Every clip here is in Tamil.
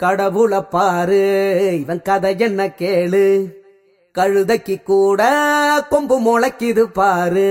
கடவுள பாரு இவன் கதை என்ன கேளு கழுதைக்கு கூட கொம்பு முளைக்குது பாரு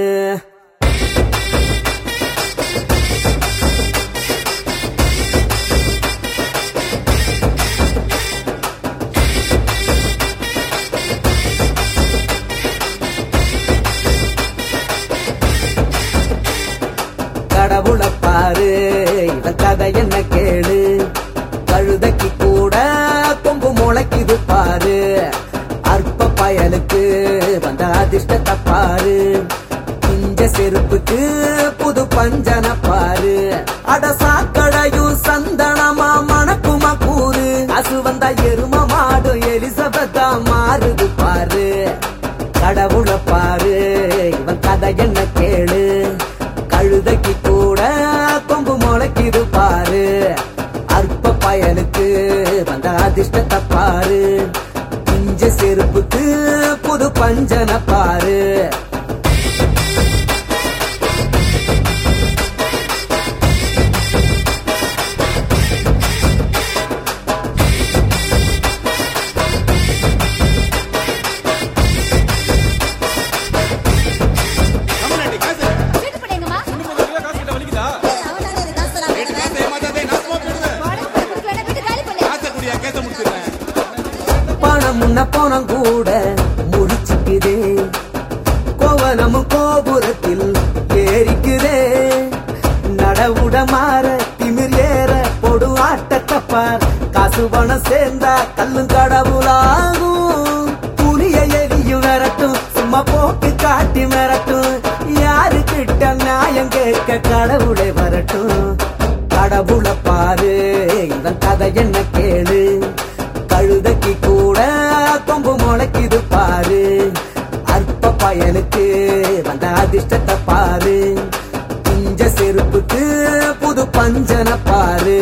கடவுள பாரு இவன் கதை என்ன கேளு கழுதைக்கு கூட கொம்பு முளைக்குது பாரு அற்ப பயலுக்கு வந்த அதிர்ஷ்டத்தை பாரு பிஞ்ச செருப்புக்கு புது பஞ்சன பாரு அட சாக்கடையும் சந்தனமா மணக்குமா கூறு அசு வந்த எரும மாடு எலிசபெத்தா மாறுது பாரு கடவுள பாரு இவன் கதை என்ன கேளு கழுதைக்கு கூட கொம்பு முளைக்குது பாரு அற்ப பயனுக்கு வந்த அதிர்ஷ்டத்தை பாரு பிஞ்ச செருப்புக்கு புது பஞ்சன பாரு கம்முனாடி, காசு. வீட்டு பிள்ளைங்கம்மா ரெண்டு மூணு கிலோ காசு கிட்ட வலிக்குதா? அவனால இது காசு தராம வீட்டு காசை ஏமாத்தாதே, நாசமா போயிடுவேன். வாடகை கொடுக்கலன்னா வீட்டு காலி பண்ணு காசை குடியா, கேஸை முடிச்சிடுறேன். பணம் முன்ன போனம் கூட முடிச்சுக்குதே கோவனமும் கோபுரத்தில் ஏறிக்குதே நடவுட மாற திமிர் ஏற பொடு ஆட்டத்தை பார் காசு பணம் சேர்ந்தா கல்லும் கடவுளாகும் புலிய எரியும் விரட்டும் சும்மா போக்கு காட்டி மிரட்டும் யாரு கிட்ட நியாயம் கேட்க கடவுளை வரட்டும் கடவுள பாரு இவன் கதை என்ன கேளு கழுதைக்கு கூட கொம்பு முளைக்குது பாரு அற்ப பயனுக்கு வந்த அதிர்ஷ்டத்தை பாரு பிஞ்ச செருப்புக்கு புது பஞ்சன பாரு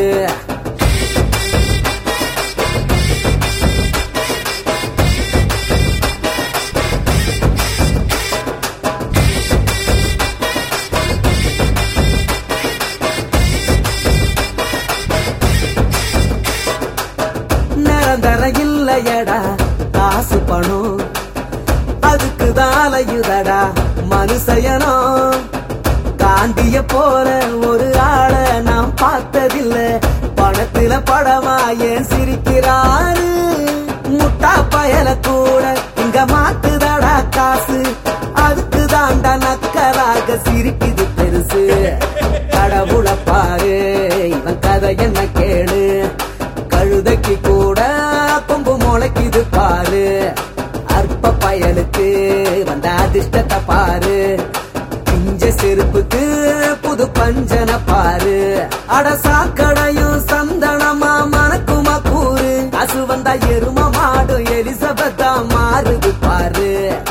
நிரந்தர இல்லையடா காசு பணம் அதுக்கு தாலையுதடா மனுஷயனோ காந்திய போற ஒரு ஆளை நாம் பார்த்ததில்ல பணத்துல படமா ஏன் சிரிக்கிறாரு முட்டா பயல கூட இங்க மாத்துதடா காசு அதுக்கு தாண்டா நக்கராக சிரிக்குது பெருசு கடவுள பாரு இவன் கதை என்ன கேளு கழுதைக்கு கூட கொம்பு முளைக்குது பாரு அற்ப பயலுக்கு வந்த அதிர்ஷ்டத்தை பாரு பிஞ்ச செருப்புக்கு புது பஞ்சன பாரு அட சாக்கடையும் சந்தனமா மணக்குமா கூறு அசு வந்தா எரும மாடு எலிசபெத்தா மாறுது பாரு